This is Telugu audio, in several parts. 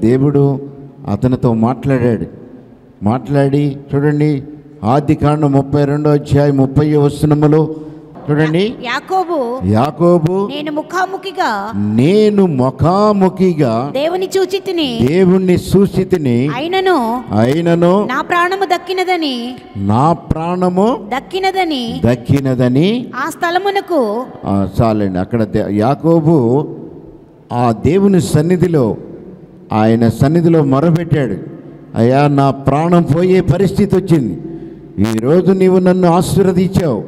దేవుడు అతనితో మాట్లాడాడు మాట్లాడి చూడండి ఆది కాండం ముప్పై రెండో అధ్యాయం ముప్పై వచనములో చూడండి యాకోబు యాకోబు నేను ముఖాముఖిగా నేను ముఖాముఖిగా దేవుని చూచి తిని దేవుణ్ణి సూచితిని అయినను అయినను నా ప్రాణము దక్కినదని నా ప్రాణము దక్కినదని దక్కినదని ఆ స్థలమునకు ఆ, చాలండి అక్కడ దే- యాకోబు ఆ దేవుని సన్నిధిలో ఆయన సన్నిధిలో మొరపెట్టాడు అయ్యా నా ప్రాణం పోయే పరిస్థితి వచ్చింది ఈరోజు నీవు నన్ను ఆశీర్వదించావు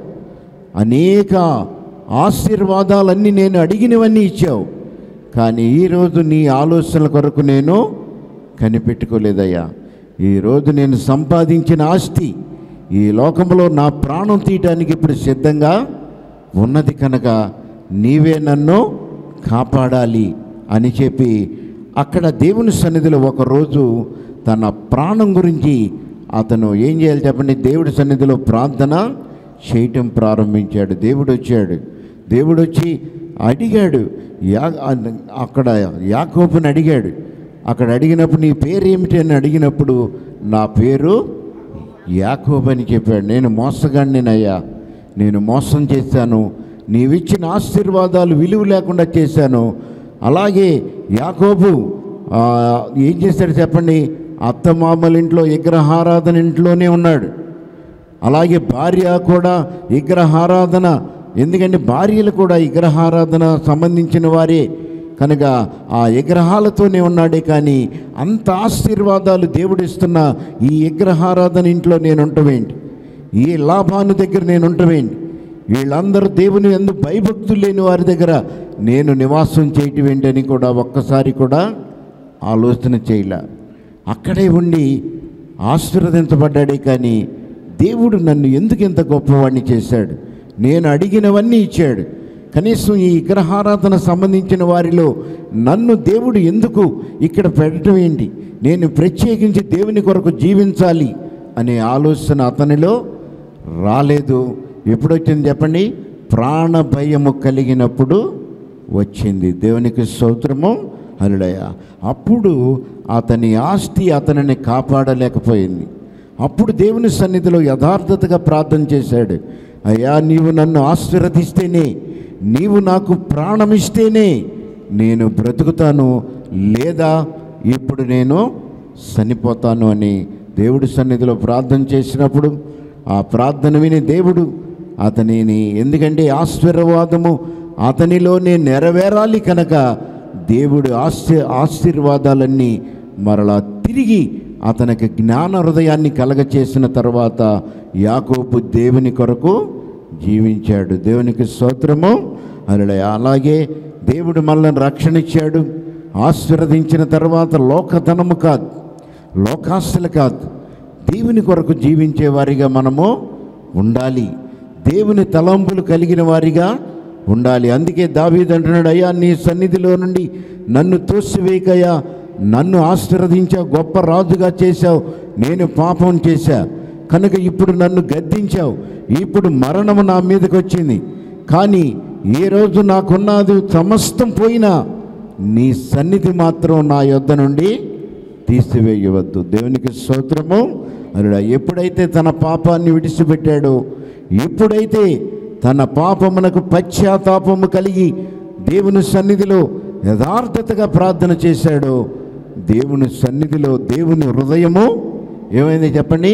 అనేక ఆశీర్వాదాలన్నీ నేను అడిగినవన్నీ ఇచ్చావు కానీ ఈరోజు నీ ఆలోచనల కొరకు నేను కనిపెట్టుకోలేదయ్యా ఈరోజు నేను సంపాదించిన ఆస్తి ఈ లోకంలో నా ప్రాణం తీయటానికి ఇప్పుడు సిద్ధంగా ఉన్నది కనుక నీవే నన్ను కాపాడాలి అని చెప్పి అక్కడ దేవుని సన్నిధిలో ఒకరోజు తన ప్రాణం గురించి అతను ఏం చేయాలి చెప్పండి దేవుడి సన్నిధిలో ప్రార్థన చేయటం ప్రారంభించాడు దేవుడు వచ్చాడు దేవుడు వచ్చి అడిగాడు యా అక్కడ యాకోబుని అడిగాడు అక్కడ అడిగినప్పుడు నీ పేరు ఏమిటి అని అడిగినప్పుడు నా పేరు యాకోబు అని చెప్పాడు నేను మోసగాడినేనయ్యా నేను మోసం చేశాను నీవిచ్చిన ఆశీర్వాదాలు విలువ లేకుండా చేశాను అలాగే యాకోబు ఆ, ఏం చేశాడు చెప్పండి అత్తమామల ఇంట్లో విగ్రహారాధన ఇంట్లోనే ఉన్నాడు అలాగే భార్య కూడా విగ్రహారాధన ఎందుకంటే భార్యలు కూడా విగ్రహారాధన సంబంధించిన వారే కనుక ఆ విగ్రహాలతోనే ఉన్నాడే కానీ అంత ఆశీర్వాదాలు దేవుడిస్తున్న ఈ విగ్రహారాధన ఇంట్లో నేను ఉంటవేంటి ఈ లాభాను దగ్గర నేను ఉంటవేంటి వీళ్ళందరూ దేవుని ఎందు భయభక్తులు లేని వారి దగ్గర నేను నివాసం చేయటం ఏంటని కూడా ఒక్కసారి కూడా ఆలోచన చేయలే అక్కడే ఉండి ఆశీర్వదించబడ్డాడే కానీ దేవుడు నన్ను ఎందుకు ఇంత గొప్పవాడిని చేశాడు నేను అడిగినవన్నీ ఇచ్చాడు కనీసం ఈ విగ్రహారాధన సంబంధించిన వారిలో నన్ను దేవుడు ఎందుకు ఇక్కడ పెట్టడం ఏంటి నేను ప్రత్యేకించి దేవుని కొరకు జీవించాలి అనే ఆలోచన అతనిలో రాలేదు ఎప్పుడు వచ్చింది చెప్పండి ప్రాణ భయము కలిగినప్పుడు వచ్చింది దేవునికి స్తోత్రము హరుడయ అప్పుడు అతని ఆస్తి అతనిని కాపాడలేకపోయింది అప్పుడు దేవుని సన్నిధిలో యథార్థతగా ప్రార్థన చేశాడు అయ్యా నీవు నన్ను ఆశీర్వదిస్తేనే నీవు నాకు ప్రాణమిస్తేనే నేను బ్రతుకుతాను లేదా ఇప్పుడు నేను చనిపోతాను అని దేవుడి సన్నిధిలో ప్రార్థన చేసినప్పుడు ఆ ప్రార్థన విని దేవుడు అతనిని ఎందుకంటే ఆశీర్వాదము అతనిలోనే నెరవేరాలి కనుక దేవుడు ఆశీ ఆశీర్వాదాలన్నీ మరలా తిరిగి అతనికి జ్ఞాన హృదయాన్ని కలగచేసిన తర్వాత యాకోబు దేవుని కొరకు జీవించాడు దేవునికి స్తోత్రము అలా అలాగే దేవుడు మనల్ని రక్షణ ఇచ్చాడు ఆశీర్వదించిన తర్వాత లోకధనము కాదు లోకాస్తులు కాదు దేవుని కొరకు జీవించే వారిగా మనము ఉండాలి దేవుని తలంపులు కలిగిన వారిగా ఉండాలి అందుకే దావీదు అంటున్నాడు అయ్యా నీ సన్నిధిలో నుండి నన్ను తోసివేయకయ్యా నన్ను ఆశీర్వదించావు గొప్ప రాజుగా చేశావు నేను పాపం చేశా కనుక ఇప్పుడు నన్ను గద్దించావు ఇప్పుడు మరణము నా మీదకి వచ్చింది కానీ ఏ రోజు నాకున్నది సమస్తం పోయినా నీ సన్నిధి మాత్రం నా యొద్ద నుండి తీసివేయవద్దు దేవునికి స్తోత్రము అరుడా ఎప్పుడైతే తన పాపాన్ని విడిచిపెట్టాడో ఎప్పుడైతే తన పాపమునకు పశ్చాత్తాపము కలిగి దేవుని సన్నిధిలో యథార్థతగా ప్రార్థన చేశాడో దేవుని సన్నిధిలో దేవుని హృదయము ఏమైంది చెప్పండి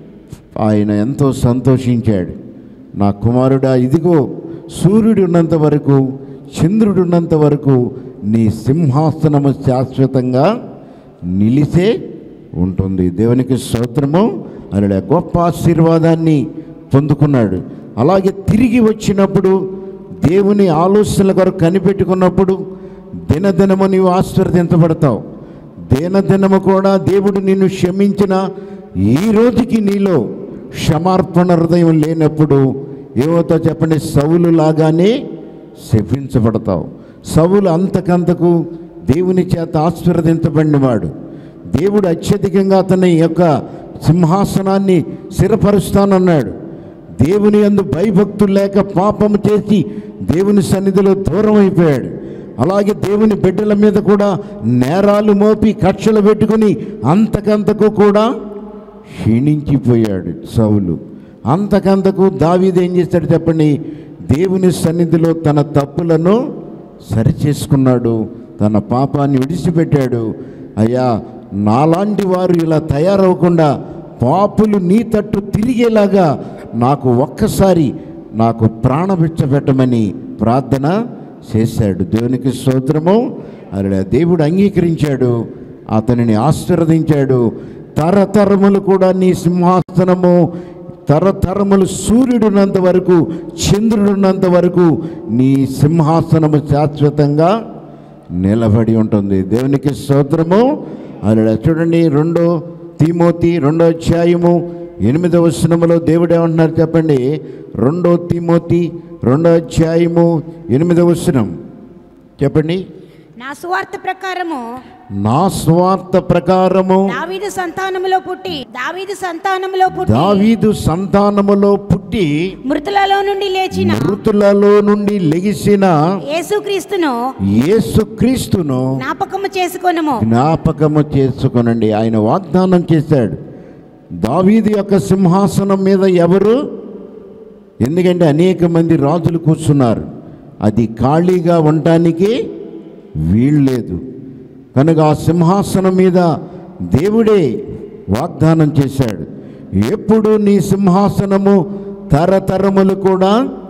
ఆయన ఎంతో సంతోషించాడు నా కుమారుడా ఇదిగో సూర్యుడు ఉన్నంత వరకు చంద్రుడు ఉన్నంత వరకు నీ సింహాసనము శాశ్వతంగా నిలిసే ఉంటుంది దేవునికి స్తోత్రము అలా గొప్ప ఆశీర్వాదాన్ని పొందుకున్నాడు అలాగే తిరిగి వచ్చినప్పుడు దేవుని ఆలోచనల కొరకు కనిపెట్టుకున్నప్పుడు దినదినము నీవు ఆశీర్వదించబడతావు దినదినము కూడా దేవుడు నిన్ను క్షమించిన ఈ రోజుకి నీలో క్షమార్పణ హృదయం లేనప్పుడు ఏమవుతావు చెప్పండి సౌలు లాగానే శపించబడతావు సౌలు అంతకంతకు దేవుని చేత ఆశీర్వదించబడినవాడు దేవుడు అత్యధికంగా అతని యొక్క సింహాసనాన్ని స్థిరపరుస్తానన్నాడు దేవుని యందు భయభక్తులు లేక పాపము చేసి దేవుని సన్నిధిలో దూరం అయిపోయాడు అలాగే దేవుని బిడ్డల మీద కూడా నేరాలు మోపి కక్షలు పెట్టుకుని అంతకంతకు కూడా క్షీణించిపోయాడు సౌలు అంతకంతకు దావీదు ఏం చేస్తాడు చెప్పండి దేవుని సన్నిధిలో తన తప్పులను సరిచేసుకున్నాడు తన పాపాన్ని విడిచిపెట్టాడు అయ్యా నాలాంటి వారు ఇలా తయారవకుండా పాపులు నీ తట్టు తిరిగేలాగా నాకు ఒక్కసారి నాకు ప్రాణభిచ్చబెట్టమని ప్రార్థన చేశాడు దేవునికి స్తోత్రము అలా దేవుడు అంగీకరించాడు అతనిని ఆశీర్వదించాడు తరతరములు కూడా నీ సింహాసనము తరతరములు సూర్యుడున్నంత వరకు చంద్రుడున్నంత వరకు నీ సింహాసనము శాశ్వతంగా నిలబడి ఉంటుంది దేవునికి స్తోత్రము అలా చూడండి రెండో తిమోతి రెండో అధ్యాయము ఎనిమిదవ వచనములో దేవుడు ఏమంటున్నారు చెప్పండి రెండో తిమోతి రెండో అధ్యాయము ఎనిమిదవ వచనం చెప్పండి నా సువార్త ప్రకారము నా స్వార్థ ప్రకారము దావీదు సంతానములో పుట్టి దావీదు సంతానములో పుట్టి దావీదు సంతానములో పుట్టి మృతులలో నుండి లేచిన మృతులలో నుండి లెగిసిన యేసుక్రీస్తును యేసుక్రీస్తును జ్ఞాపకము చేసుకొనము జ్ఞాపకము చేసుకొనండి ఆయన వాగ్దానం చేశాడు దావీదు యొక్క సింహాసనం మీద ఎవరు ఎందుకంటే అనేక మంది రాజులు కూర్చున్నారు అది ఖాళీగా ఉండటానికి వీల్లేదు కనుక ఆ సింహాసనం మీద దేవుడే వాగ్దానం చేశాడు ఎప్పుడు నీ సింహాసనము తరతరములు కూడా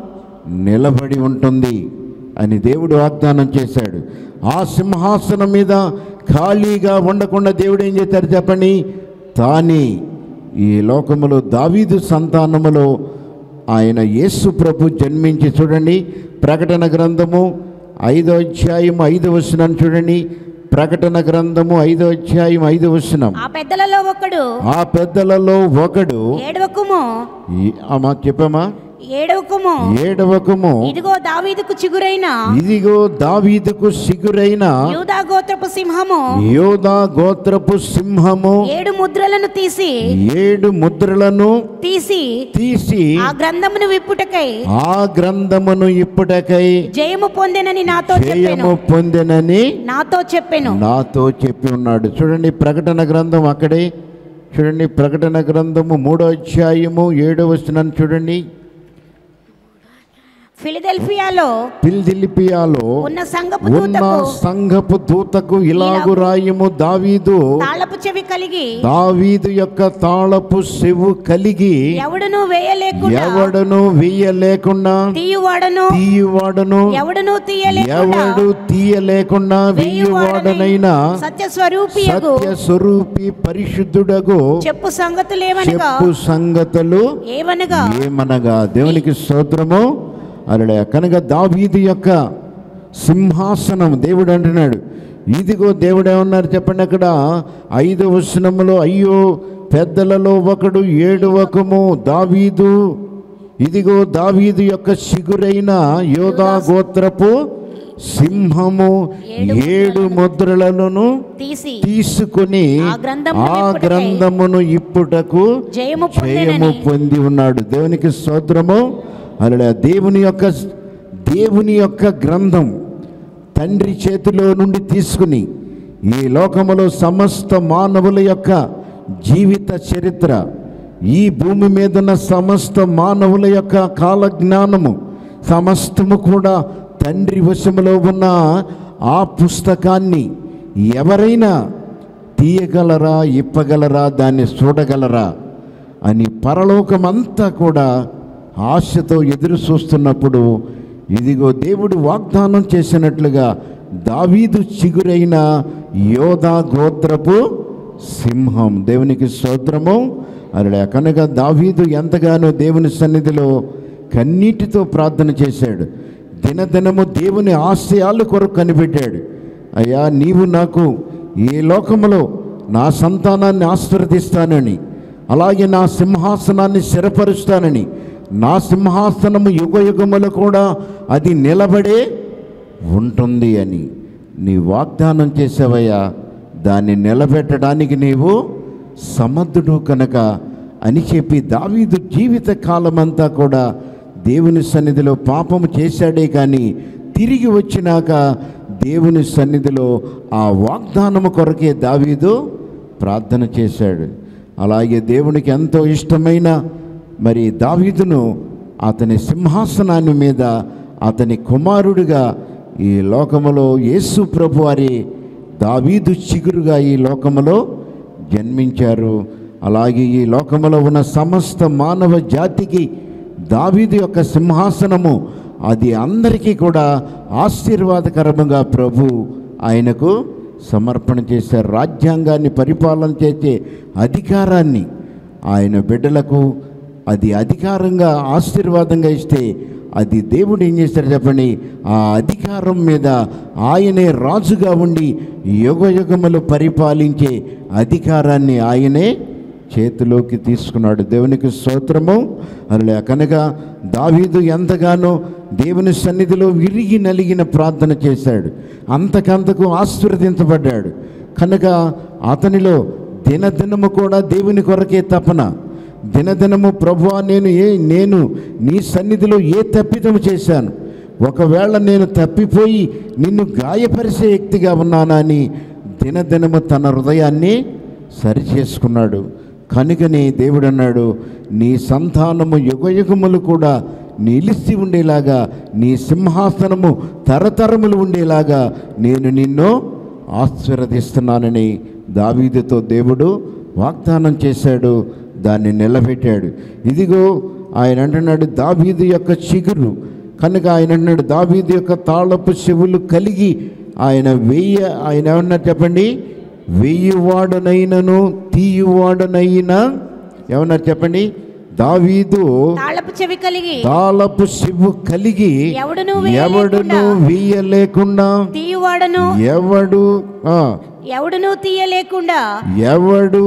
నిలబడి ఉంటుంది అని దేవుడు వాగ్దానం చేశాడు ఆ సింహాసనం మీద ఖాళీగా ఉండకుండా దేవుడు ఏం చేశాడు చెప్పండి తాని ఈ లోకములో దావీదు సంతానములో ఆయన యేసు ప్రభు జన్మించి చూడండి ప్రకటన గ్రంథము ఐదో అధ్యాయం ఐదో వచనం చూడండి ప్రకటన గ్రంథము ఐదో అధ్యాయం ఐదో వచనం ఆ పెద్దలలో ఒకడు ఆ పెద్దలలో ఒకడు ఏడవకుము ఈ- అమ్మా చెప్పమ్మా ఏడవకుము ఏడవకము ఇదిగో దావీదుకు చిగురైన ఇదిగో దావీదుకు సిగురైన యూదా గోత్రపు సింహము యోధా గోత్రపు సింహము ఏడు ముద్రలను తీసి ఏడు ముద్రలను తీసి తీసి ఆ గ్రంథమును విప్పుటకై ఆ గ్రంథమును ఇప్పుటకై జయము పొందెనని నాతో చెప్పాను జయము పొందెనని నాతో చెప్పాను నాతో చెప్పి ఉన్నాడు చూడండి ప్రకటన గ్రంథం అక్కడే చూడండి ప్రకటన గ్రంథము మూడో అధ్యాయము ఏడో వచనం చూడండి ఫిలిదెల్ఫియాలో పిల్దిలిపియాలో ఉన్న సంగపు ఉన్న దూతకు సంఘపు దూతకు ఇలాగు రాయము దావీదు తాళపు చెవి కలిగి దావీదు యొక్క తాళపు చెవు కలిగి ఎవడును వేయలేకుండా ఎవడను వెయ్యలేకుండా తీయువాడను తీయువాడను ఎవడును తీయలేకుండా ఎవడు తీయలేకుండా వెయ్యువాడనైనా సత్య స్వరూపియగు సత్య స్వరూపి పరిశుద్ధుడగు చెప్పు సంగతులేవనగా చెప్పు సంగతులు ఏవనగా ఏమనగా దేవునికి స్తోత్రము అలా కనుక దావీదు యొక్క సింహాసనం దేవుడు అంటున్నాడు ఇదిగో దేవుడు ఏమన్నారు చెప్పండి అక్కడ ఐదు వచనములో అయ్యో పెద్దలలో ఒకడు ఏడువకము దావీదు ఇదిగో దావీదు యొక్క సిగురైన యోధా గోత్రపు సింహము ఏడు ముద్రలను తీసి తీసుకుని ఆ గ్రంథమును ఆ విప్పుటకై గ్రంథమును ఇప్పుటకు జయము జయము పొందెనని పొంది ఉన్నాడు దేవునికి స్తోత్రము అలా దేవుని యొక్క దేవుని యొక్క గ్రంథం తండ్రి చేతిలో నుండి తీసుకుని ఈ లోకములో సమస్త మానవుల యొక్క జీవిత చరిత్ర ఈ భూమి మీద ఉన్న సమస్త మానవుల యొక్క కాలజ్ఞానము సమస్తము కూడా తండ్రి వశములో ఉన్న ఆ పుస్తకాన్ని ఎవరైనా తీయగలరా ఇప్పగలరా దాన్ని చూడగలరా అని పరలోకమంతా కూడా ఆశతో ఎదురు చూస్తున్నప్పుడు ఇదిగో దేవుడు వాగ్దానం చేసినట్లుగా దావీదు చిగురైన యోధా గోత్రపు సింహం దేవునికి స్తోత్రము అలా కనుక దావీదు ఎంతగానో దేవుని సన్నిధిలో కన్నీటితో ప్రార్థన చేశాడు దినదినము దేవుని ఆశయాలు కొరకు కనిపెట్టాడు అయ్యా నీవు నాకు ఈ లోకములో నా సంతానాన్ని ఆశీర్వదిస్తానని అలాగే నా సింహాసనాన్ని స్థిరపరుస్తానని నా సింహాసనము యుగ యుగములు కూడా అది నిలబడే ఉంటుంది అని నీ వాగ్దానం చేసావయ్యా దాన్ని నిలబెట్టడానికి నీవు సమర్థుడు కనుక అని చెప్పి దావీదు జీవిత కాలమంతా కూడా దేవుని సన్నిధిలో పాపము చేశాడే కానీ తిరిగి వచ్చినాక దేవుని సన్నిధిలో ఆ వాగ్దానము కొరకే దావీదు ప్రార్థన చేశాడు అలాగే దేవునికి ఎంతో ఇష్టమైన మరి దావీదును అతని సింహాసనాన్ని మీద అతని కుమారుడిగా ఈ లోకములో యేసు ప్రభు వారి దావీదు చిగురుగా ఈ లోకములో జన్మించారు అలాగే ఈ లోకములో ఉన్న సమస్త మానవ జాతికి దావీదు యొక్క సింహాసనము అది అందరికీ కూడా ఆశీర్వాదకరముగా ప్రభు ఆయనకు సమర్పణ చేశారు రాజ్యాంగాన్ని పరిపాలన చేసే అధికారాన్ని ఆయన బిడ్డలకు అది అధికారంగా ఆశీర్వాదంగా ఇస్తే అది దేవుడు ఏం చేశారు చెప్పండి ఆ అధికారం మీద ఆయనే రాజుగా ఉండి యుగ యుగములు పరిపాలించే అధికారాన్ని ఆయనే చేతిలోకి తీసుకున్నాడు దేవునికి స్తోత్రము అలా కనుక దావీదు ఎంతగానో దేవుని సన్నిధిలో విరిగి నలిగిన ప్రార్థన చేశాడు అంతకంతకు ఆశీర్వదించబడ్డాడు కనుక అతనిలో దినదినము కూడా దేవుని కొరకే తపన దినదినము ప్రభువా నేను ఏ నేను నీ సన్నిధిలో ఏ తప్పిదము చేశాను ఒకవేళ నేను తప్పిపోయి నిన్ను గాయపరిచే వ్యక్తిగా ఉన్నానని దినదినము తన హృదయాన్ని సరిచేసుకున్నాడు కనుకనే దేవుడు అన్నాడు నీ సంతానము యుగయుగములు కూడా నిలిచి ఉండేలాగా నీ సింహాసనము తరతరములు ఉండేలాగా నేను నిన్ను ఆశీర్వదిస్తున్నానని దావీదుతో దేవుడు వాగ్దానం చేశాడు దాన్ని నిలబెట్టాడు ఇదిగో ఆయన అంటున్నాడు దావీదు యొక్క చిగురు కనుక ఆయన అన్నాడు దావీదు యొక్క తాళపు చెవులు కలిగి ఆయన వెయ్య ఆయన ఏమన్నారు చెప్పండి వెయ్యివాడనైనను తీయువాడనైనా ఏమన్నారు చెప్పండి దావీదు తాళపు చెవి కలిగి తాళపు చెవు కలిగి ఎవడును ఎవడును వీయలేకుండా తీయువాడను ఎవడు ఆ, ఎవడును తీయలేకుండా ఎవడు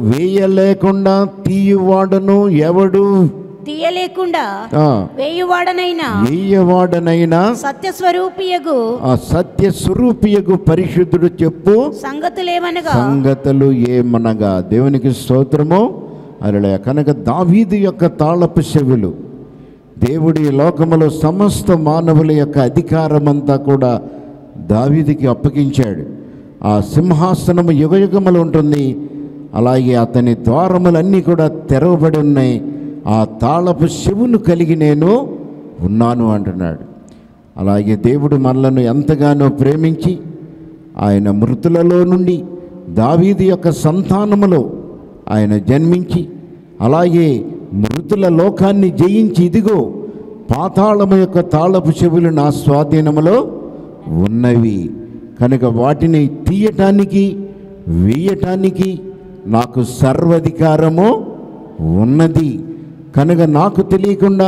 వేయలేకుండా తీయువాడను ఎవడు తీయలేకుండా ఆ, వేయువాడనైనా వేయవాడనైనా సత్య స్వరూపియగు ఆ సత్య స్వరూపియగు పరిశుద్ధుడు చెప్పు సంగతులేమనగా సంగతులు ఏమనగా దేవునికి స్తోత్రము అరలే కనుక దావీదు యొక్క తాళపు చెవులు దేవుడి లోకములో సమస్త మానవుల యొక్క అధికారమంతా కూడా దావీదికి అప్పగించాడు ఆ సింహాసనము యుగయుగములు ఉంటుంది అలాగే అతని ద్వారములన్నీ కూడా తెరవబడి ఉన్నాయి ఆ తాళపు చెవును కలిగి నేను ఉన్నాను అంటున్నాడు అలాగే దేవుడు మనలను ఎంతగానో ప్రేమించి ఆయన మృతులలో నుండి దావీదు యొక్క సంతానములో ఆయన జన్మించి అలాగే మృతుల లోకాన్ని జయించి ఇదిగో పాతాళము యొక్క తాళపు చెవులు నా స్వాధీనములో ఉన్నవి కనుక వాటిని తీయటానికి వేయటానికి నాకు సర్వధికారము ఉన్నది కనుక నాకు తెలియకుండా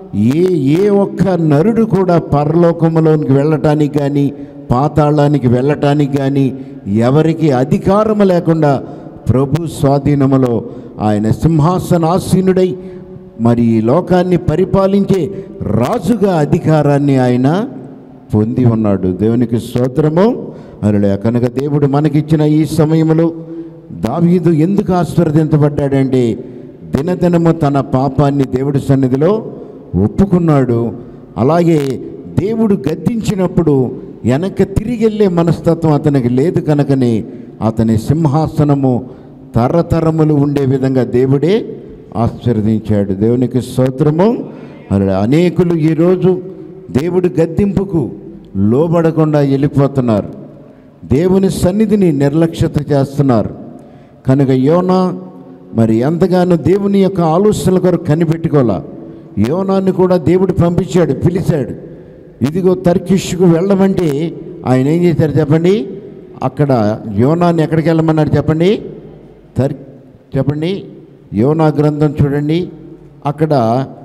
ఏ ఏ ఒక్క నరుడు కూడా పరలోకములోనికి వెళ్ళటానికి కానీ పాతాళానికి వెళ్ళటానికి కానీ ఎవరికి అధికారము లేకుండా ప్రభు స్వాధీనములో ఆయన సింహాసనాసీనుడై మరి ఈ లోకాన్ని పరిపాలించే రాజుగా అధికారాన్ని ఆయన పొంది ఉన్నాడు దేవునికి స్తోత్రము అరులే కనుక దేవుడు మనకిచ్చిన ఈ సమయంలో దావీదు ఎందుకు ఆశీర్వదించబడ్డాడంటే దినదినము తన పాపాన్ని దేవుడి సన్నిధిలో ఒప్పుకున్నాడు అలాగే దేవుడు గద్దించినప్పుడు వెనక తిరిగి వెళ్ళే మనస్తత్వం అతనికి లేదు కనుకనే అతని సింహాసనము తరతరములు ఉండే విధంగా దేవుడే ఆశీర్వదించాడు దేవునికి స్తోత్రము అలా అనేకులు ఈరోజు దేవుడి గద్దింపుకు లోబడకుండా వెళ్ళిపోతున్నారు దేవుని సన్నిధిని నిర్లక్ష్యత చేస్తున్నారు కనుక యోనా మరి ఎంతగానో దేవుని యొక్క ఆలోచనల కొరకు కనిపెట్టుకోవాలా యోనాన్ని కూడా దేవుడు పంపించాడు పిలిచాడు ఇదిగో తర్కిష్కు వెళ్ళమంటే ఆయన ఏం చేశారు చెప్పండి అక్కడ యోనాన్ని ఎక్కడికి వెళ్ళమన్నారు చెప్పండి తర్ చెప్పండి యోనా గ్రంథం చూడండి అక్కడ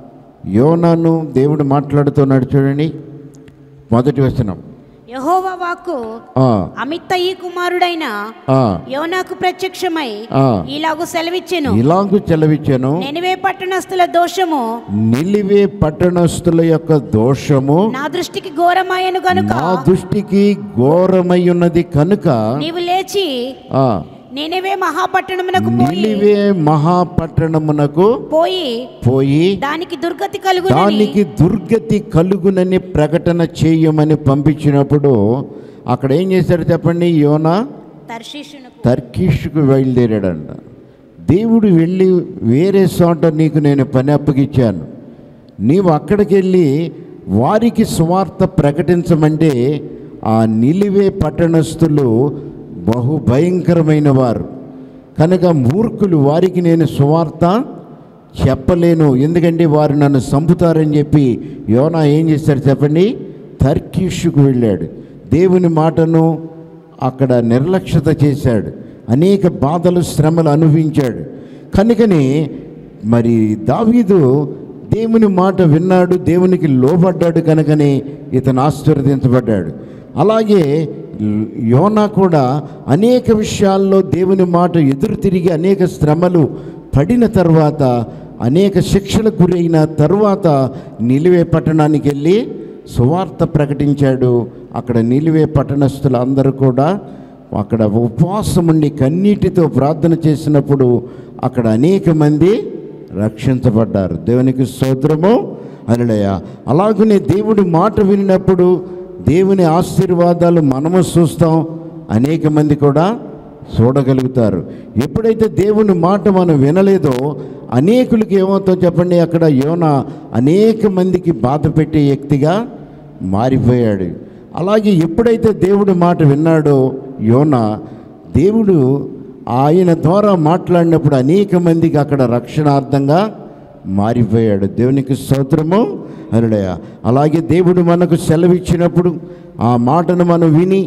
యోనాను దేవుడు మాట్లాడుతున్నాడు చూడండి మొదటి వచనం యహోవా వాక్కు ఆ, అమిత్తయి కుమారుడైన ఆ, యోనాకు ప్రత్యక్షమై ఆ. ఇలాగు సెలవిచ్చెను ఇలాగు చెలవిచ్చాను నెనివే పట్టణస్థుల దోషము నిలివే పట్టణస్థుల యొక్క దోషము నా దృష్టికి ఘోరమాయను గనుక నా దృష్టికి ఘోరమై ఉన్నది కనుక నీవు లేచి ఆ, నేనేవే మహాపట్టణమునకు పోయి నిలివే మహాపట్టణమునకు పోయి పోయి దానికి దుర్గతి కలుగునని దానికి దుర్గతి కలుగునని ప్రకటన చేయమని పంపించినప్పుడు అక్కడ ఏం చేశాడు చెప్పండి యోనా తర్షీషునకు తర్కీష్కు బయలుదేరాడంట దేవుడు వెళ్ళి వేరే చోట నీకు నేను పని అప్పగిచ్చాను నీవు అక్కడికి వెళ్ళి వారికి సువార్త ప్రకటించమంటే ఆ నిలివే పట్టణస్థులు బహు భయంకరమైన వారు కనుక మూర్ఖులు వారికి నేను సువార్త చెప్పలేను ఎందుకంటే వారు నన్ను చంపుతారని చెప్పి యోనా ఏం చేశాడు చెప్పండి తర్కీషుకు వెళ్ళాడు దేవుని మాటను అక్కడ నిర్లక్ష్యత చేశాడు అనేక బాధలు శ్రమలు అనుభవించాడు కనుకనే మరి దావీదు దేవుని మాట విన్నాడు దేవునికి లోబడ్డాడు కనుకనే ఇతను ఆశీర్వదించబడ్డాడు అలాగే యోనా కూడా అనేక విషయాల్లో దేవుని మాట ఎదురు తిరిగి అనేక శ్రమలు పడిన తర్వాత అనేక శిక్షలకు గురైన తరువాత నిలివే పట్టణానికి వెళ్ళి సువార్త ప్రకటించాడు అక్కడ నిలివే పట్టణస్థులు అందరూ కూడా అక్కడ ఉపవాసం ఉండి కన్నీటితో ప్రార్థన చేసినప్పుడు అక్కడ అనేక మంది రక్షించబడ్డారు దేవునికి స్తోత్రము అలడయ అలాగనే దేవుడి మాట వినినప్పుడు దేవుని ఆశీర్వాదాలు మనము చూస్తాం అనేక మంది కూడా చూడగలుగుతారు ఎప్పుడైతే దేవుని మాట మనం వినలేదో అనేకులకి ఏమవుతుందో చెప్పండి అక్కడ యోన అనేక మందికి బాధ పెట్టే వ్యక్తిగా మారిపోయాడు అలాగే ఎప్పుడైతే దేవుడి మాట విన్నాడో యోన దేవుడు ఆయన ద్వారా మాట్లాడినప్పుడు అనేక మందికి అక్కడ రక్షణార్థంగా మారిపోయాడు దేవునికి స్తోత్రము అరుడయ అలాగే దేవుడు మనకు సెలవిచ్చినప్పుడు ఆ మాటను మనం విని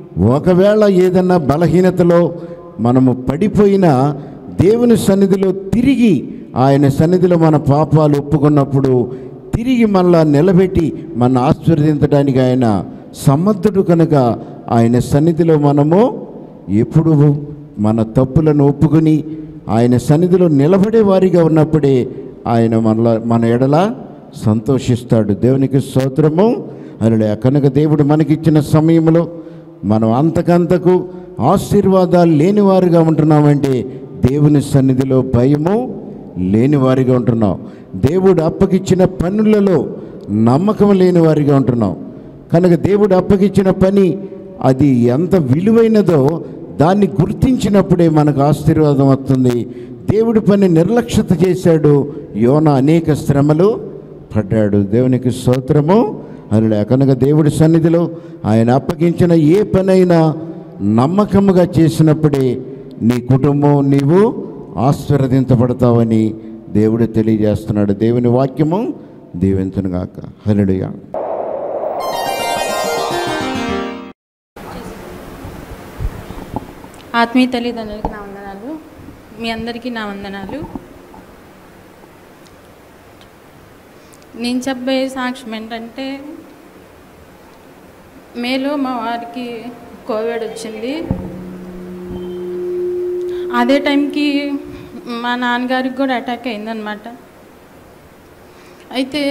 ఒకవేళ ఏదన్నా బలహీనతలో మనము పడిపోయినా దేవుని సన్నిధిలో తిరిగి ఆయన సన్నిధిలో మన పాపాలు ఒప్పుకున్నప్పుడు తిరిగి మళ్ళా నిలబెట్టి మన ఆశీర్వదించడానికి ఆయన సమర్థుడు కనుక ఆయన సన్నిధిలో మనము ఎప్పుడు మన తప్పులను ఒప్పుకొని ఆయన సన్నిధిలో నిలబడే వారిగా ఉన్నప్పుడే ఆయన మనల మన ఎడల సంతోషిస్తాడు దేవునికి స్తోత్రము అలా కనుక దేవుడు మనకిచ్చిన సమయంలో మనం అంతకంతకు ఆశీర్వాదాలు లేనివారుగా ఉంటున్నామంటే దేవుని సన్నిధిలో భయము లేనివారిగా ఉంటున్నాం దేవుడు అప్పగిచ్చిన పనులలో నమ్మకం లేని వారిగా ఉంటున్నాం కనుక దేవుడు అప్పగిచ్చిన పని అది ఎంత విలువైనదో దాన్ని గుర్తించినప్పుడే మనకు ఆశీర్వాదం వస్తుంది దేవుడి పని నిర్లక్ష్యత చేశాడు యోన అనేక శ్రమలు పడ్డాడు దేవునికి స్తోత్రము అలా కనుక దేవుడి సన్నిధిలో ఆయన అప్పగించిన ఏ పనైనా నమ్మకముగా చేసినప్పుడే నీ కుటుంబం నీవు ఆశీర్వదించబడతావని దేవుడు తెలియజేస్తున్నాడు దేవుని వాక్యము దీవించనుగాక హల్లెలూయా ఆత్మీయ తల్లిదండ్రులకి నా వందనాలు మీ అందరికీ నా వందనాలు నేను చెప్పే సాక్ష్యం ఏంటంటే మేలో మా వారికి కోవిడ్ వచ్చింది అదే టైంకి మా నాన్నగారికి కూడా అటాక్ అయిందనమాట అయితే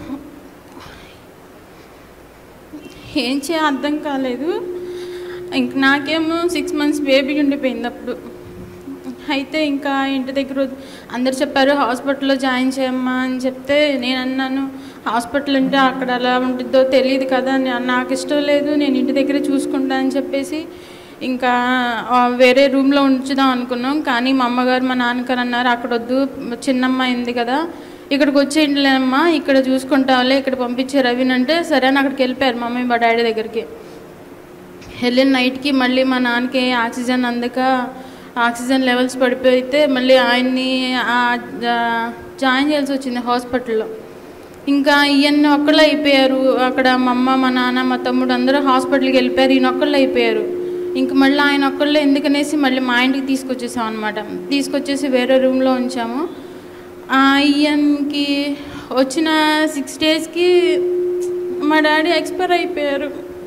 ఏం చేయ అర్థం కాలేదు ఇంక నాకేమో సిక్స్ మంత్స్ బేబీ ఉండిపోయింది అప్పుడు అయితే ఇంకా ఇంటి దగ్గర వద్- అందరు చెప్పారు హాస్పిటల్లో జాయిన్ చేయమ్మా అని చెప్తే నేను అన్నాను హాస్పిటల్ అంటే అక్కడ ఎలా ఉంటుందో తెలియదు కదా నే- నాకు ఇష్టం లేదు నేను ఇంటి దగ్గరే చూసుకుంటా అని చెప్పేసి ఇంకా ఆ, వేరే రూమ్లో ఉంచుదాం అనుకున్నాం కానీ మా అమ్మగారు మా నాన్నగారు అన్నారు అక్కడ వద్దు చిన్నమ్మ అయింది కదా ఇక్కడికి వచ్చేయండిలేమ్మా ఇక్కడ చూసుకుంటావులే ఇక్కడ పంపించే రవిని అంటే సరే అని అక్కడికి వెళ్ళిపోయారు మమ్మీ మా డాడీ దగ్గరికి వెళ్ళిన నైట్కి మళ్ళీ మా నాన్నకి ఆక్సిజన్ అందక ఆక్సిజన్ లెవెల్స్ పడిపోతే మళ్ళీ ఆయన్ని ఆ- జా- జాయిన్ చేయాల్సి వచ్చింది హాస్పిటల్లో ఇంకా ఈయన్ని ఒక్కళ్ళు అయిపోయారు అక్కడ మా అమ్మ మా నాన్న మా తమ్ముడు అందరూ హాస్పిటల్కి వెళ్ళిపోయారు ఈయన ఒక్కళ్ళు అయిపోయారు ఇంక మళ్ళీ ఆయన ఒక్కళ్ళు ఎందుకనేసి మళ్ళీ మా ఇంటికి తీసుకొచ్చేసాం అనమాట తీసుకొచ్చేసి వేరే రూమ్లో ఉంచాము ఆ, ఈయనకి వచ్చిన సిక్స్ డేస్కి మా డాడీ ఎక్స్పైర్ అయిపోయారు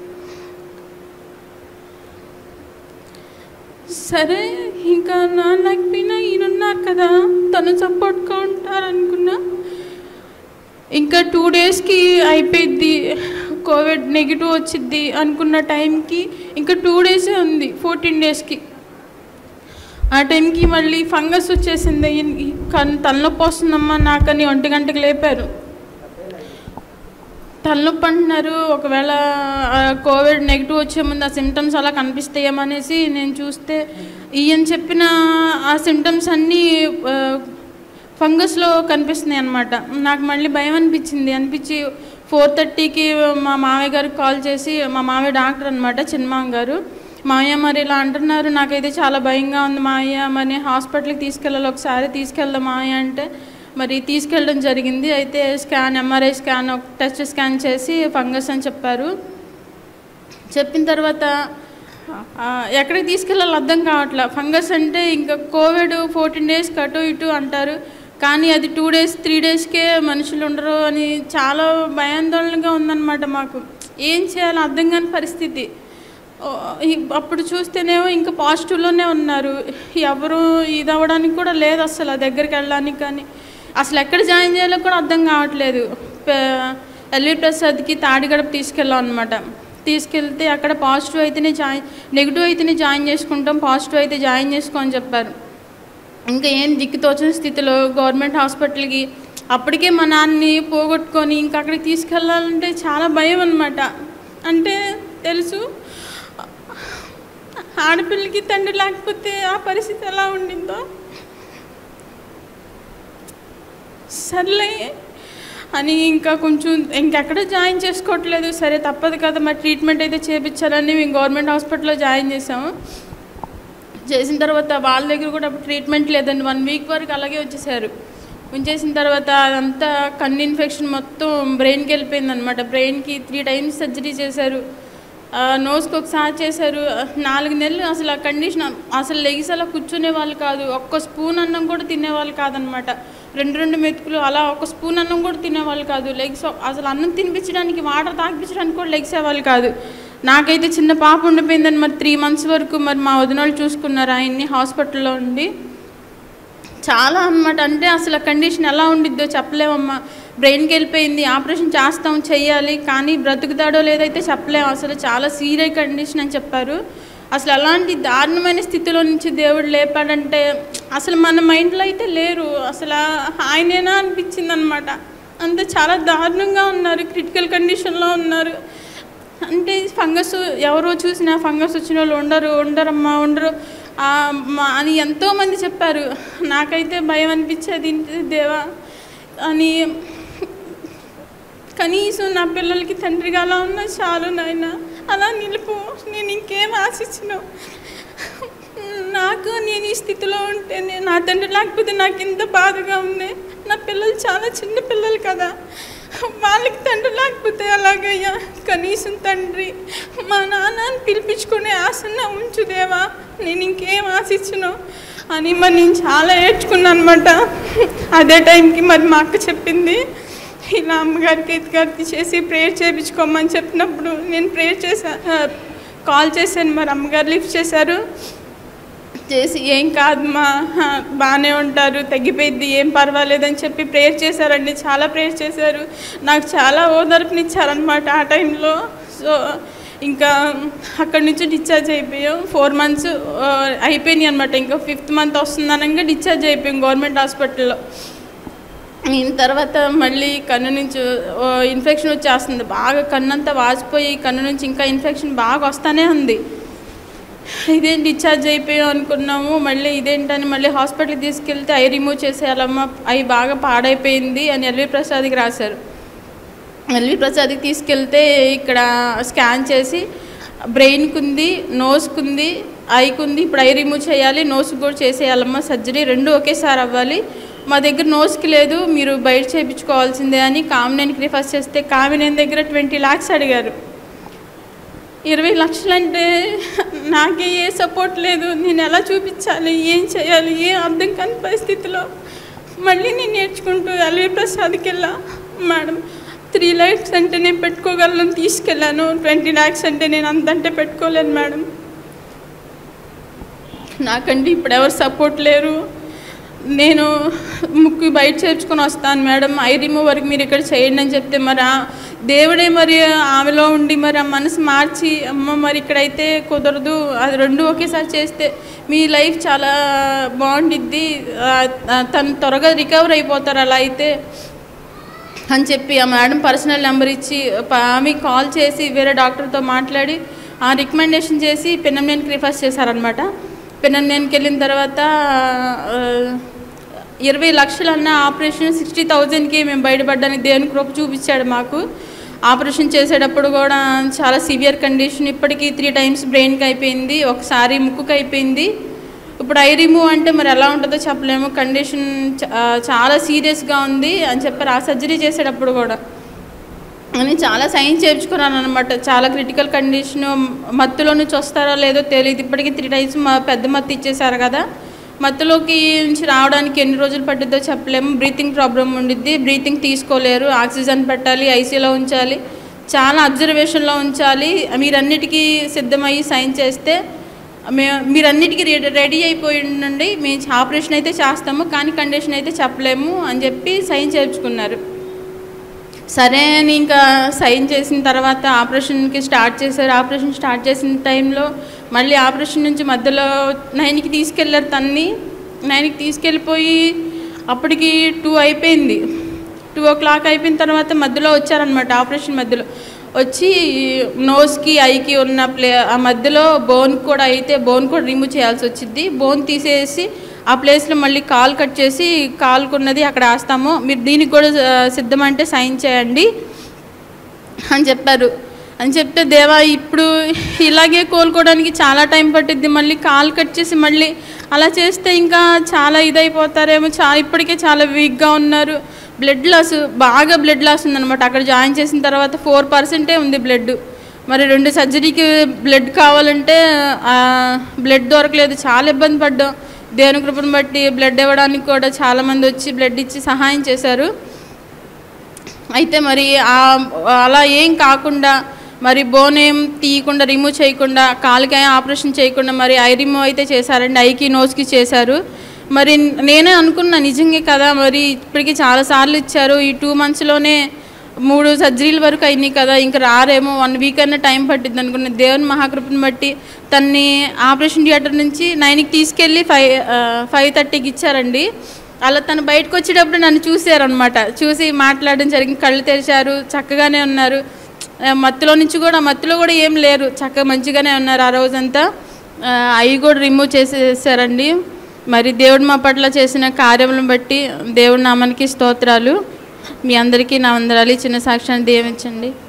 సరే ఇంకా నాన్నకపోయినా ఈయనున్నారు కదా తను సపోర్ట్గా ఉంటారనుకున్నా ఇంకా టూ డేస్కి అయిపోయిద్ది కోవిడ్ నెగిటివ్ వచ్చిద్ది అనుకున్న టైంకి ఇంకా టూ డేసే ఉంది ఫోర్టీన్ డేస్కి ఆ టైంకి మళ్ళీ ఫంగస్ వచ్చేసింది ఈయనకి. కన్ తలనొప్పి వస్తుందమ్మా నాకని ఒంటి గంటకి లేపారు తలనొప్పి అంటున్నారు ఒకవేళ ఆ, కోవిడ్ నెగిటివ్ వచ్చే ముందు ఆ సిమ్టమ్స్ అలా కనిపిస్తాయేమో అనేసి నేను చూస్తే ఈయన చెప్పిన ఆ సిమ్టమ్స్ అన్నీ ఆ, ఫంగస్లో కనిపిస్తున్నాయి అనమాట నాకు మళ్ళీ భయం అనిపించింది అనిపించి ఫోర్ థర్టీకి మా మామయ్య గారికి కాల్ చేసి మా మామయ్య డాక్టర్ అనమాట చిన్నమామ గారు మామయ్య మరి ఇలా అంటున్నారు నాకైతే చాలా భయంగా ఉంది మామయ్య మరి హాస్పిటల్కి తీసుకెళ్ళాలి ఒకసారి తీసుకెళ్దాం మామయ్య అంటే మరి తీసుకెళ్ళడం జరిగింది అయితే స్కాన్ ఎంఆర్ఐ స్కాన్ ఒక టెస్ట్ స్కాన్ చేసి ఫంగస్ అని చెప్పారు చెప్పిన తర్వాత ఆ, ఎక్కడికి తీసుకెళ్ళాలో అర్థం కావట్లే ఫంగస్ అంటే ఇంకా కోవిడ్ ఫోర్టీన్ డేస్ అటు ఇటు అంటారు కానీ అది టూ డేస్ త్రీ డేస్కే మనుషులు ఉండరు అని చాలా భయాందోళనగా ఉందన్నమాట మాకు ఏం చేయాలో అర్థం కాని పరిస్థితి ఓ, ఈ- అప్పుడు చూస్తేనేమో ఇంకా పాజిటివ్లోనే ఉన్నారు ఎవరు ఇది అవ్వడానికి కూడా లేదు అసలు ఆ దగ్గరికి వెళ్ళడానికి కానీ అసలు ఎక్కడ జాయిన్ చేయాలో కూడా అర్థం కావట్లేదు ప- ఎల్వి ప్రసాద్కి తాడిగడప తీసుకెళ్ళాం అనమాట తీసుకెళ్తే అక్కడ పాజిటివ్ అయితేనే జాయిన్ నెగిటివ్ అయితేనే జాయిన్ చేసుకుంటాం పాజిటివ్ అయితే జాయిన్ చేసుకో అని చెప్పారు ఇంకా ఏం దిక్కుతోచిన స్థితిలో గవర్నమెంట్ హాస్పిటల్కి అప్పటికే మా నాన్నని పోగొట్టుకొని ఇంకా అక్కడికి తీసుకెళ్ళాలంటే చాలా భయం అనమాట అంటే తెలుసు ఆడపిల్లకి తండ్రి లేకపోతే ఆ పరిస్థితి ఎలా ఉండిందో సర్లే అని ఇంకా కొంచెం ఇంకెక్కడ జాయిన్ చేసుకోవట్లేదు సరే తప్పదు కదా మరి ట్రీట్మెంట్ అయితే చేయించాలని మేము గవర్నమెంట్ హాస్పిటల్లో జాయిన్ చేసాము చేసిన తర్వాత వాళ్ళ దగ్గర కూడా అప్పుడు ట్రీట్మెంట్ లేదండి వన్ వీక్ వరకు అలాగే వచ్చేసారు ఉంచేసిన తర్వాత అదంతా కన్ను ఇన్ఫెక్షన్ మొత్తం బ్రెయిన్కి వెళ్ళిపోయింది అనమాట బ్రెయిన్కి త్రీ టైమ్స్ సర్జరీ చేశారు ఆ, నోస్కి ఒకసారి చేశారు నాలుగు నెలలు అసలు ఆ కండిషన్ అసలు లెగిసి అలా కూర్చునే వాళ్ళు కాదు ఒక్క స్పూన్ అన్నం కూడా తినేవాళ్ళు కాదనమాట రెండు రెండు మెతుకులు అలా ఒక స్పూన్ అన్నం కూడా తినేవాళ్ళు కాదు లెగ్స్ అసలు అన్నం తినిపించడానికి వాటర్ తాగిపించడానికి కూడా లెగిసేవాళ్ళు కాదు నాకైతే చిన్న పాప ఉండిపోయిందని మరి త్రీ మంత్స్ వరకు మరి మా వదినోళ్ళు చూసుకున్నారు ఆయన్ని హాస్పిటల్లో ఉండి చాలా అన్నమాట అంటే అసలు ఆ కండిషన్ ఎలా ఉండిద్దో చెప్పలేమమ్మా బ్రెయిన్కి వెళ్ళిపోయింది ఆపరేషన్ చేస్తాం చెయ్యాలి కానీ బ్రతుకుతాడో లేదైతే చెప్పలేము అసలు చాలా సీరియస్ కండిషన్ అని చెప్పారు అసలు అలాంటి దారుణమైన స్థితిలో నుంచి దేవుడు లేపాడంటే అసలు మన మైండ్లో అయితే లేరు అసలు ఆయనేనా అనిపించింది అనమాట అంతే చాలా దారుణంగా ఉన్నారు క్రిటికల్ కండిషన్లో ఉన్నారు అంటే ఫంగస్ ఎవరో చూసినా ఫంగస్ వచ్చిన వాళ్ళు ఉండరు ఉండరమ్మా ఉండరు ఆ, మా- అని ఎంతోమంది చెప్పారు నాకైతే భయం అనిపించేది ఏంటి దేవా అని కనీసం నా పిల్లలకి తండ్రిగా అలా ఉన్నా చాలు నాయన అలా నిలుపు నేను ఇంకేం ఆశించను నాకు నేను ఈ స్థితిలో ఉంటే నేను నా తండ్రి లేకపోతే నాకు ఎంత బాధగా ఉంది నా పిల్లలు చాలా చిన్న పిల్లలు కదా వాళ్ళకి తండ్రి లేకపోతే అలాగయ్యా కనీసం తండ్రి మా నాన్నని పిలిపించుకునే ఆశన్న ఉంచుదేవా నేను ఇంకేం ఆశించను అని మరి నేను చాలా ఏడ్చుకున్నాను అనమాట అదే టైంకి మరి మా అక్క చెప్పింది ఇలా అమ్మగారికి ఎత్తుగారికి చేసి ప్రేయర్ చేయించుకోమని చెప్పినప్పుడు నేను ప్రేయర్ చేశా కాల్ చేశాను మరి అమ్మగారు లిఫ్ట్ చేశారు చేసి ఏం కాదు మా బాగానే ఉంటారు తగ్గిపోయిద్ది ఏం పర్వాలేదని చెప్పి ప్రేయర్ చేశారండి చాలా ప్రేయర్ చేశారు నాకు చాలా ఓదార్పునిచ్చారనమాట ఆ టైంలో సో ఇంకా అక్కడి నుంచి డిశ్చార్జ్ అయిపోయాం ఫోర్ మంత్స్ అయిపోయినాయి అనమాట ఇంకా ఫిఫ్త్ మంత్ వస్తుందనగా డిశ్చార్జ్ అయిపోయాం గవర్నమెంట్ హాస్పిటల్లో అయిన తర్వాత మళ్ళీ కన్ను నుంచి ఓ, ఇన్ఫెక్షన్ వచ్చేస్తుంది బాగా కన్నంతా వాచిపోయి కన్ను నుంచి ఇంకా ఇన్ఫెక్షన్ బాగా వస్తానే ఉంది ఇదేం డిశ్చార్జ్ అయిపోయాం అనుకున్నాము మళ్ళీ ఇదేంటని మళ్ళీ హాస్పిటల్కి తీసుకెళ్తే ఐ రిమూవ్ చేసేయాలమ్మా అవి బాగా పాడైపోయింది అని ఎల్వి ప్రసాద్కి రాశారు ఎల్వి ప్రసాద్కి తీసుకెళ్తే ఇక్కడ స్కాన్ చేసి బ్రెయిన్కి ఉంది నోస్కి ఉంది ఐకి ఉంది ఇప్పుడు ఐ రిమూవ్ చేయాలి నోస్కి కూడా చేసేయాలమ్మా సర్జరీ రెండు ఒకేసారి అవ్వాలి మా దగ్గర నోస్కి లేదు మీరు బయట చేయించుకోవాల్సిందే అని కామినేనికి రిఫర్ చేస్తే కామినేని దగ్గర ట్వంటీ ల్యాక్స్ అడిగారు ఇరవై లక్షలు అంటే నాకే ఏ సపోర్ట్ లేదు నేను ఎలా చూపించాలి ఏం చేయాలి ఏం అర్థం కాని పరిస్థితిలో మళ్ళీ నేను నేర్చుకుంటూ ఎల్వి ప్రసాద్కి వెళ్ళా మేడం త్రీ ల్యాక్స్ అంటే నేను పెట్టుకోగలను తీసుకెళ్ళాను ట్వంటీ ల్యాక్స్ అంటే నేను అంతంటే పెట్టుకోలేను మేడం నాకంటే ఇప్పుడు ఎవరు సపోర్ట్ లేరు నేను ముక్కు బయట చేర్చుకొని వస్తాను మేడం ఐ రిమూవర్కి మీరు ఇక్కడ చేయండి అని చెప్తే మరి ఆ దేవుడే మరి ఆమెలో ఉండి మరి ఆ మనసు మార్చి అమ్మ మరి ఇక్కడైతే కుదరదు అది రెండు ఒకేసారి చేస్తే మీ లైఫ్ చాలా బాగుండిద్ది ఆ, ఆ, తను త్వరగా రికవర్ అయిపోతారు అలా అయితే అని చెప్పి ఆ మేడం పర్సనల్ నెంబర్ ఇచ్చి ప- ఆమె కాల్ చేసి వేరే డాక్టర్తో మాట్లాడి ఆ రికమెండేషన్ చేసి పెనంనేనికి రిఫర్స్ చేశారనమాట పెనంనేనికి వెళ్ళిన తర్వాత ఆ, ఇరవై లక్షలు అన్న ఆపరేషన్ సిక్స్టీ థౌజండ్కి మేము బయటపడడానికి దేవుని కృప చూపించాడు మాకు ఆపరేషన్ చేసేటప్పుడు కూడా చాలా సివియర్ కండిషన్ ఇప్పటికీ త్రీ టైమ్స్ బ్రెయిన్కి అయిపోయింది ఒకసారి ముక్కుకి అయిపోయింది ఇప్పుడు ఐ రిమూవ్ అంటే మరి ఎలా ఉంటుందో చెప్పలేము కండిషన్ చ- ఆ, చాలా సీరియస్గా ఉంది అని చెప్పారు ఆ సర్జరీ చేసేటప్పుడు కూడా అని చాలా సైన్ చేయించుకున్నాను అనమాట చాలా క్రిటికల్ కండిషన్ మత్తులో నుంచి వస్తారో లేదో తెలియదు ఇప్పటికీ త్రీ టైమ్స్ మా పెద్ద మత్తు ఇచ్చేసారు కదా మత్తులోకి నుంచి రావడానికి ఎన్ని రోజులు పట్టిద్దో చెప్పలేము బ్రీతింగ్ ప్రాబ్లం ఉండిద్ది బ్రీతింగ్ తీసుకోలేరు ఆక్సిజన్ పెట్టాలి ఐసీలో ఉంచాలి చాలా అబ్జర్వేషన్లో ఉంచాలి మీరన్నిటికీ సిద్ధమయ్యి సైన్ చేస్తే మే మీరన్నిటికీ రెడీ రెడీ అయిపోయి ఉండండి మేము ఆపరేషన్ అయితే చేస్తాము కానీ కండిషన్ అయితే చెప్పలేము అని చెప్పి సైన్ చేయించుకున్నారు సరే అని ఇంకా సైన్ చేసిన తర్వాత ఆపరేషన్కి స్టార్ట్ చేశారు ఆపరేషన్ స్టార్ట్ చేసిన టైంలో మళ్ళీ ఆపరేషన్ నుంచి మధ్యలో నైన్కి తీసుకెళ్ళారు తన్ని నైన్కి తీసుకెళ్ళిపోయి అప్పటికి టూ అయిపోయింది టూ ఓ క్లాక్ అయిపోయిన తర్వాత మధ్యలో వచ్చారనమాట ఆపరేషన్ మధ్యలో వచ్చి నోస్కి ఐకి ఉన్న ప్లే ఆ మధ్యలో బోన్ కూడా అయితే బోన్ కూడా రిమూవ్ చేయాల్సి వచ్చింది బోన్ తీసేసి ఆ ప్లేస్లో మళ్ళీ కాల్ కట్ చేసి కాల్కున్నది అక్కడ వేస్తాము మీరు దీనికి కూడా ఆ, సిద్ధమంటే సైన్ చేయండి అని చెప్పారు అని చెప్తే దేవా ఇప్పుడు ఇలాగే కోలుకోవడానికి చాలా టైం పట్టిద్ది మళ్ళీ కాల్ కట్ చేసి మళ్ళీ అలా చేస్తే ఇంకా చాలా ఇదైపోతారేమో చా ఇప్పటికే చాలా వీక్గా ఉన్నారు బ్లడ్ లాస్ బాగా బ్లడ్ లాస్ ఉందన్నమాట అక్కడ జాయిన్ చేసిన తర్వాత ఫోర్ పర్సెంటే ఉంది బ్లడ్ మరి రెండు సర్జరీకి బ్లడ్ కావాలంటే బ్లడ్ దొరకలేదు చాలా ఇబ్బంది పడ్డాం దేవుని కృపను బట్టి బ్లడ్ ఇవ్వడానికి కూడా చాలామంది వచ్చి బ్లడ్ ఇచ్చి సహాయం చేశారు అయితే మరి ఆ- అలా ఏం కాకుండా మరి బోన్ ఏం తీయకుండా రిమూవ్ చేయకుండా కాలుకి ఆపరేషన్ చేయకుండా మరి ఐ రిమూవ్ అయితే చేశారండి ఐకి నోస్కి చేశారు మరి నేనే అనుకున్నా నిజంగా కదా మరి ఇప్పటికి చాలాసార్లు ఇచ్చారు ఈ టూ మంత్స్లోనే మూడు సర్జరీల వరకు అయినాయి కదా ఇంకా రారేమో వన్ వీక్ అయినా టైం పట్టింది అనుకున్న దేవుని మహాకృపను బట్టి తన్ని ఆపరేషన్ థియేటర్ నుంచి నైన్కి తీసుకెళ్ళి ఫైవ్ ఫైవ్ థర్టీకి ఇచ్చారండి అలా తను బయటకు వచ్చేటప్పుడు నన్ను చూసారనమాట చూసి మాట్లాడడం జరిగింది కళ్ళు తెరిచారు చక్కగానే ఉన్నారు ఆ, మత్తులో నుంచి కూడా మత్తులో కూడా ఏం లేరు చక్కగా మంచిగానే ఉన్నారు ఆ రోజంతా ఆ, అవి కూడా రిమూవ్ చేసేసారండి మరి దేవుడు మా పట్ల చేసిన కార్యములను బట్టి దేవుడి నామానికి స్తోత్రాలు మీ అందరికీ నా వందరాలు ఈ చిన్న సాక్ష్యాన్ని దీవించండి